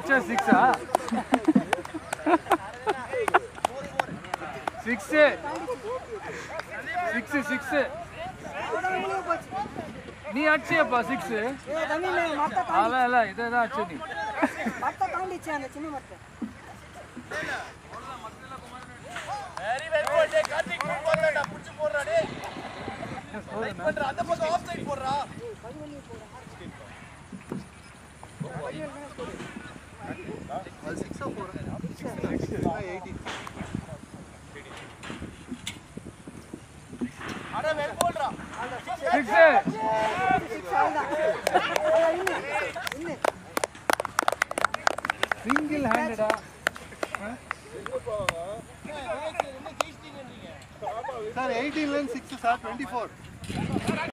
அடிச்சா சிக்ஸா six six six நீ அடிச்சியப்பா சிக்ஸ் ஏ தம்பி மே மத்த அல்ல இல்ல இதை தான் அடிச்ச நீ மத்த தாண்டிச்சு அந்த சின்ன மத்த வெரி வெரி குட் டேய் கார்த்திக் நீ போறடா புடிச்சு போடுறா டேய் லைக் பண்ற அந்த பக்கம் ஆஃப் சைடு போடுறா அட வெல் போடுறா சிக்ஸ் இன்னும் சிங்கிள் ஹேண்டடா சார் எயிட்டீன்லேருந்து சிக்ஸ் சார் டுவெண்ட்டி ஃபோர்